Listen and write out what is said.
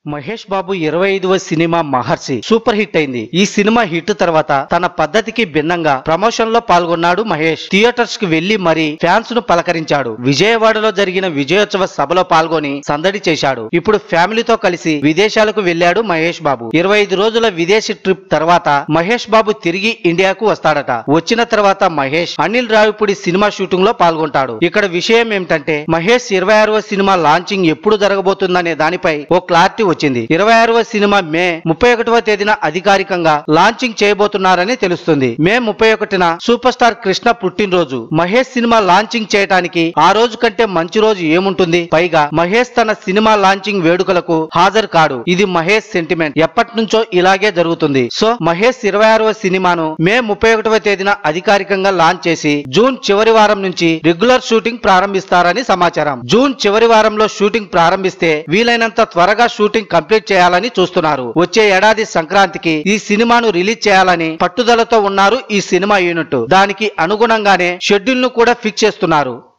మహేష్ బాబు ఇరవై ఐదవ సినిమా మహర్షి super hit అయింది ఈ సినిమా హిట్ తర్వాత తన పద్ధతికి భిన్నంగా ప్రమోషన్ లో పాల్గొన్నాడు మహేష్ థియేటర్స్ కు వెళ్లి మరి ఫ్యాన్స్ ను పలకరించాడు విజయవాడలో జరిగిన విజయోత్సవ సభలో పాల్గొని సందడి చేశాడు ఇప్పుడు ఫ్యామిలీతో కలిసి విదేశాలకు వెళ్లాడు మహేష్ బాబు ఇరవై ఐదు రోజుల విదేశీ ట్రిప్ తర్వాత మహేష్ బాబు తిరిగి ఇండియాకు వస్తాడట వచ్చిన తర్వాత మహేష్ అనిల్ రావిపూడి సినిమా షూటింగ్ లో పాల్గొంటాడు ఇక్కడ విషయం ఏమిటంటే మహేష్ ఇరవై ఆరవ సినిమా లాంచింగ్ ఎప్పుడు జరగబోతుందనే దానిపై ఓ క్లారిటీ వచ్చింది ఇరవై ఆరవ సినిమా మే ముప్పై ఒకటవ తేదీన అధికారికంగా లాంచింగ్ చేయబోతున్నారని తెలుస్తుంది మే ముప్పై ఒకటిన సూపర్ స్టార్ కృష్ణ పుట్టినరోజు మహేష్ సినిమా లాంచింగ్ చేయడానికి ఆ రోజు కంటే మంచి రోజు ఏముంటుంది పైగా మహేష్ తన సినిమా లాంచింగ్ వేడుకలకు హాజరు కాడు ఇది మహేష్ సెంటిమెంట్ ఎప్పటి నుంచో ఇలాగే జరుగుతుంది సో మహేష్ ఇరవై ఆరవ సినిమాను మే ముప్పై ఒకటవ తేదీన అధికారికంగా లాంచ్ చేసి జూన్ చివరి వారం నుంచి రెగ్యులర్ షూటింగ్ ప్రారంభిస్తారని సమాచారం జూన్ చివరి వారంలో షూటింగ్ ప్రారంభిస్తే వీలైనంత త్వరగా షూటింగ్ కంప్లీట్ చేయాలని చూస్తున్నారు వచ్చే ఏడాది సంక్రాంతికి ఈ సినిమాను రిలీజ్ చేయాలని పట్టుదలతో ఉన్నారు ఈ సినిమా యూనిట్ దానికి అనుగుణంగానే షెడ్యూల్ ను కూడా ఫిక్స్ చేస్తున్నారు